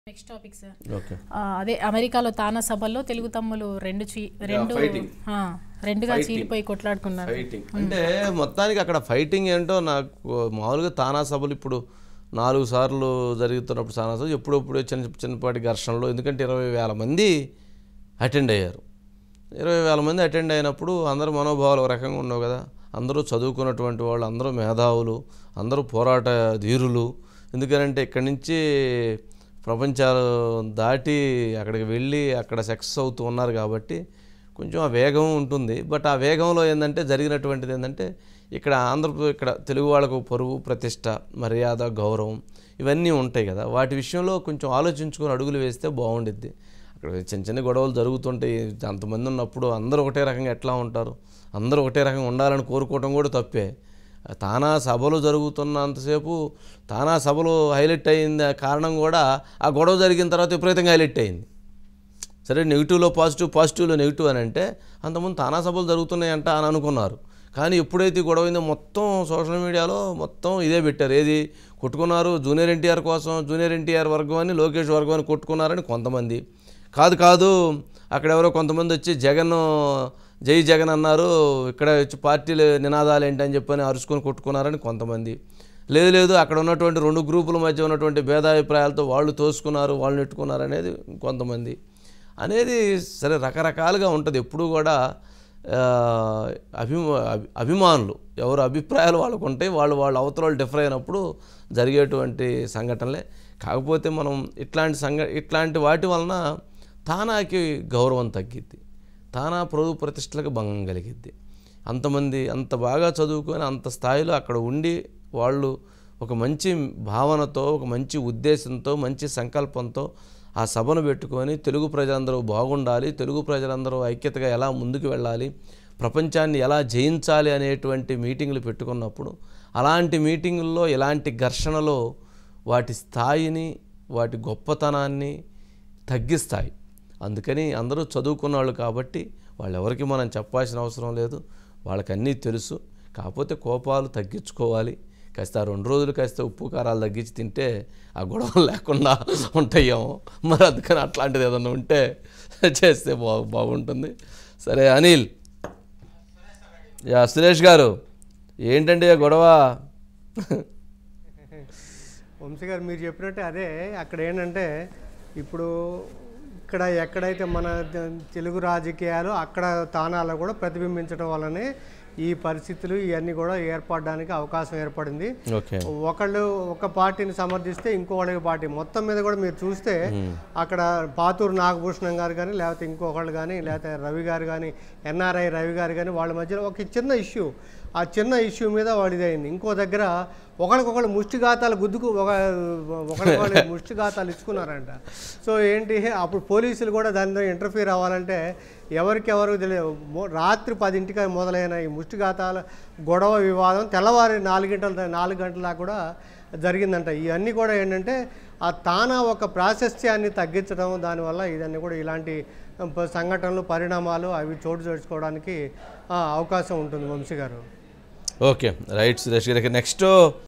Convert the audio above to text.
Next topic sir okay అదే అమెరికాలో తానా సభల్లో తెలుగు తమ్ములు రెండు చీ రెండు fighting. ఆ, రెండుగా Fighting. చీలిపోయి కొట్లాడుకున్నారు ఫైటింగ్ అంటే మొత్తానికి అక్కడ ఫైటింగ్ ఏంటో నాకు మామూలుగా తానా సభలు ఇప్పుడు నాలుగు సార్లు జరుగుతున్నప్పుడు తానా సభలు ఎప్పుడప్పుడు చిన్న చిన్నపాటి ఘర్షణలు ఎందుకంటే ఇరవై వేల మంది అటెండ్ అయ్యారు ఇరవై వేల మంది అటెండ్ అయినప్పుడు అందరూ మనోభావాలు ఒక రకంగా ఉండవు కదా అందరూ చదువుకున్నటువంటి వాళ్ళు అందరూ మేధావులు అందరూ పోరాట ధీరులు ఎందుకనంటే ఇక్కడి నుంచి ప్రపంచాలు దాటి అక్కడికి వెళ్ళి అక్కడ సక్సెస్ అవుతూ ఉన్నారు కాబట్టి కొంచెం ఆ వేగం ఉంటుంది బట్ ఆ వేగంలో ఏంటంటే జరిగినటువంటిది ఏంటంటే ఇక్కడ ఆంధ్రప్రదేశ్ ఇక్కడ తెలుగు వాళ్ళకు పరువు ప్రతిష్ట మర్యాద గౌరవం ఇవన్నీ ఉంటాయి కదా వాటి విషయంలో కొంచెం ఆలోచించుకొని అడుగులు వేస్తే బాగుండిద్ది అక్కడ చిన్న చిన్న గొడవలు జరుగుతుంటాయి అంతమంది ఉన్నప్పుడు అందరూ ఒకటే రకంగా ఎట్లా ఉంటారు అందరూ ఒకటే రకంగా ఉండాలని కోరుకోవడం కూడా తప్పే తానా సభలు జరుగుతున్నంతసేపు తానా సభలు హైలైట్ అయింది కారణం కూడా ఆ గొడవ జరిగిన తర్వాత విపరీతంగా హైలైట్ అయింది సరే నెగిటివ్లో పాజిటివ్ పాజిటివ్లో నెగిటివ్ అని అంటే అంతకుముందు తానా సభలు జరుగుతున్నాయంట అని అనుకున్నారు కానీ ఎప్పుడైతే ఈ గొడవ అయిందో మొత్తం సోషల్ మీడియాలో మొత్తం ఇదే పెట్టారు ఏది కొట్టుకున్నారు జూనియర్ ఎన్టీఆర్ కోసం జూనియర్ ఎన్టీఆర్ వర్గం అని లోకేష్ వర్గం అని కొట్టుకున్నారని కొంతమంది కాదు కాదు అక్కడ ఎవరో కొంతమంది వచ్చి జగన్ జై జగన్ అన్నారు ఇక్కడ వచ్చి పార్టీలు నినాదాలు ఏంటని చెప్పని అరుచుకొని కొట్టుకున్నారని కొంతమంది లేదు లేదు అక్కడ ఉన్నటువంటి రెండు గ్రూపుల మధ్య ఉన్నటువంటి భేదాభిప్రాయాలతో వాళ్ళు తోసుకున్నారు వాళ్ళు నెట్టుకున్నారు అనేది కొంతమంది అనేది సరే రకరకాలుగా ఉంటుంది ఎప్పుడు కూడా ఆ, అభిమా అభి- అభిమానులు ఎవరు అభిప్రాయాలు వాళ్ళకు ఉంటాయి వాళ్ళు వాళ్ళ అవతరాలు డిఫర్ అయినప్పుడు జరిగేటువంటి సంఘటనలే కాకపోతే మనం ఇట్లాంటి సంఘ ఇట్లాంటి వాటి వలన తానాకి గౌరవం తగ్గిద్ది తానా ప్రభు ప్రతిష్టలకు భంగం కలిగిద్ది అంతమంది అంత బాగా చదువుకొని అంత స్థాయిలో అక్కడ ఉండి వాళ్ళు ఒక మంచి భావనతో ఒక మంచి ఉద్దేశంతో మంచి సంకల్పంతో ఆ సభను పెట్టుకొని తెలుగు ప్రజలందరూ బాగుండాలి తెలుగు ప్రజలందరూ ఐక్యతగా ఎలా ముందుకు వెళ్ళాలి ప్రపంచాన్ని ఎలా జయించాలి అనేటువంటి మీటింగులు పెట్టుకున్నప్పుడు అలాంటి మీటింగుల్లో ఇలాంటి ఘర్షణలో వాటి స్థాయిని వాటి గొప్పతనాన్ని తగ్గిస్తాయి అందుకని అందరూ చదువుకున్న వాళ్ళు కాబట్టి వాళ్ళెవరికి మనం చెప్పాల్సిన అవసరం లేదు వాళ్ళకన్నీ తెలుసు కాకపోతే కోపాలు తగ్గించుకోవాలి కాస్త ఆ రెండు రోజులు కాస్త ఉప్పు కారాలు తగ్గించి తింటే ఆ గొడవలు లేకుండా ఉంటాయేమో మరి అందుకని అట్లాంటిది ఏదన్నా ఉంటే చేస్తే బా బాగుంటుంది సరే అనిల్ యా సురేష్ గారు ఏంటండి ఆ గొడవ వంశీ గారు మీరు చెప్పినట్టే అదే అక్కడ ఏంటంటే ఇప్పుడు ఇక్కడ ఎక్కడైతే మన ద- తెలుగు రాజకీయాలు అక్కడ తానాల్లో కూడా ప్రతిబింబించడం వల్లనే ఈ పరిస్థితులు ఇవన్నీ కూడా ఏర్పడడానికి అవకాశం ఏర్పడింది ఓకే ఒకళ్ళు ఒక పార్టీని సమర్థిస్తే ఇంకో వాళ్ళకి పార్టీ మొత్తం మీద కూడా మీరు చూస్తే అక్కడ పాతూరు నాగభూషణం గారు కానీ లేకపోతే ఇంకొకళ్ళు కానీ లేకపోతే రవి గారు కానీ ఎన్ఆర్ఐ రవి గారు కానీ వాళ్ళ మధ్యలో ఒక చిన్న ఇష్యూ ఆ చిన్న ఇష్యూ మీద వాడు ఇదైంది ఇంకో దగ్గర ఒకరికొకళ్ళు ముష్టిఘాతాలు గుద్దుకు ఒక ఒకరికొకళ్ళు ముష్టిఘాతాలు ఇచ్చుకున్నారంట సో ఏంటి అప్పుడు పోలీసులు కూడా దానిలో ఇంటర్ఫీర్ అవ్వాలంటే ఎవరికెవరు తెలియదు మో- రాత్రి పదింటికి మొదలైన ఈ ముష్టిఘాతాల గొడవ వివాదం తెల్లవారి నాలుగు గంటల నాలుగు గంటల దాకా కూడా జరిగిందంట ఇవన్నీ కూడా ఏంటంటే ఆ తానా ఒక ప్రాశస్త్యాన్ని తగ్గించడం దానివల్ల ఇదన్నీ కూడా ఇలాంటి ప- సంఘటనలు పరిణామాలు అవి చోటు చేసుకోవడానికి ఆ, అవకాశం ఉంటుంది వంశీ గారు ఓకే రైట్ సురేష్ గారికి నెక్స్ట్